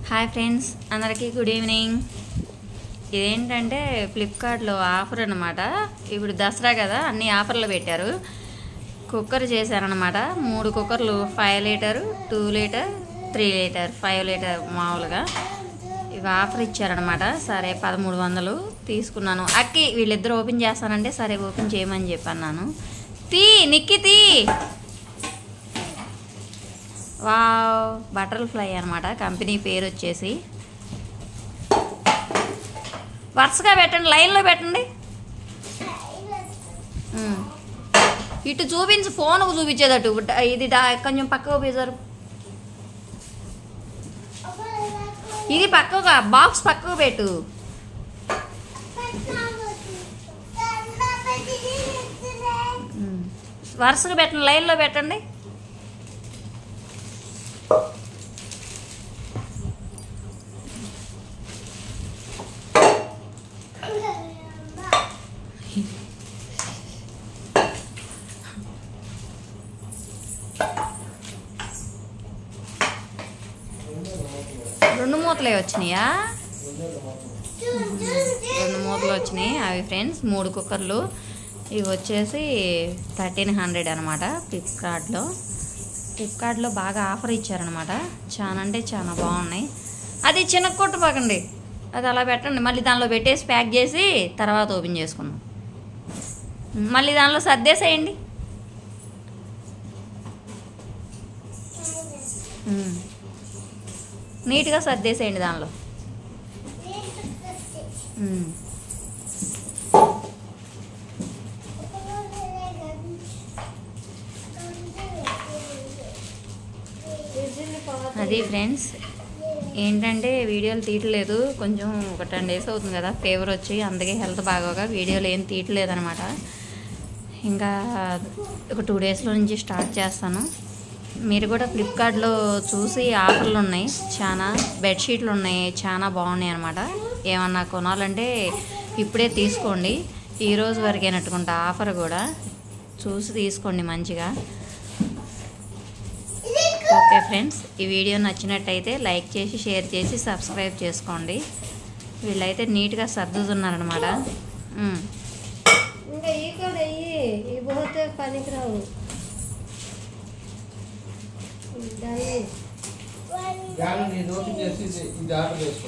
Hi friends అందరికీ good evening ఇదేంటంటే ఫ్లిప్కార్ట్లో ఆఫర్ అనమాట ఇప్పుడు దసరా కదా అన్ని ఆఫర్లు పెట్టారు కుక్కర్ చేశారనమాట మూడు కుక్కర్లు five litre two litre three litre five litre మామూలుగా ఇవి ఆఫర్ ఇచ్చారనమాట సరే పదమూడు వందలు తీసుకున్నాను అక్కి వీళ్ళిద్దరు ఓపెన్ చేస్తానంటే సరే ఓపెన్ చేయమని చెప్పన్నాను తీ నిక్కి తీ వావ్ బటర్ఫ్లై అనమాట కంపెనీ పేరు వచ్చేసి వరుసగా పెట్టండి లైన్లో పెట్టండి ఉమ్. ఇటు చూపించు ఫోన్ చూపించేదట్టు డ- ఇది డా- కొంచెం పక్కకు పోయేసారు ఇది పక్కకు బాక్స్ పక్కకు పెట్టు ఉమ్. వరుసగా పెట్టండి లైన్లో పెట్టండి రెండు మూతలే వచ్చినాయా రెండు మూతలు వచ్చినాయి అవి ఫ్రెండ్స్ మూడు కుక్కర్లు ఇవి వచ్చేసి థర్టీన్ హండ్రెడ్ అనమాట ఫ్లిప్కార్ట్లో ఫ్లిప్కార్ట్లో బాగా ఆఫర్ ఇచ్చారనమాట చాలా అంటే చాలా బాగున్నాయి అది చిన్న కొట్టు పకండి అది అలా పెట్టండి మళ్ళీ దానిలో పెట్టేసి ప్యాక్ చేసి తర్వాత ఓపెన్ చేసుకుందాం మళ్ళీ దానిలో సర్దేసేయండి ఉమ్. నీట్గా సర్దేసేయండి దానిలో ఉమ్. అది ఫ్రెండ్స్ ఏంటంటే వీడియోలు తీయట్లేదు కొంచెం ఒక టెన్ డేస్ అవుతుంది కదా ఫీవర్ వచ్చి అందుకే హెల్త్ బాగోగా వీడియోలు ఏం తీయట్లేదు అనమాట ఇంకా ఒక టూ డేస్లో నుంచి స్టార్ట్ చేస్తాను మీరు కూడా ఫ్లిప్కార్ట్లో చూసి ఆఫర్లు ఉన్నాయి చాలా బెడ్షీట్లు ఉన్నాయి చాలా బాగున్నాయి అనమాట ఏమన్నా కొనాలంటే ఇప్పుడే తీసుకోండి ఈ రోజు వరకేనట్టుకుంటా ఆఫర్ కూడా చూసి తీసుకోండి మంచిగా ఓకే ఫ్రెండ్స్ ఈ వీడియో నచ్చినట్టయితే లైక్ చేసి షేర్ చేసి సబ్స్క్రైబ్ చేసుకోండి వీళ్ళైతే నీట్గా సర్దుతున్నారనమాట ఉమ్. ఇంకా ఈ కూడా ఇవి ఇవి పోతే పనికిరావు దాన్ని జాగ్రత్త ఇది ఓపెన్ చేసి ఇది- ఇది ఆర్డర్ చేసుకో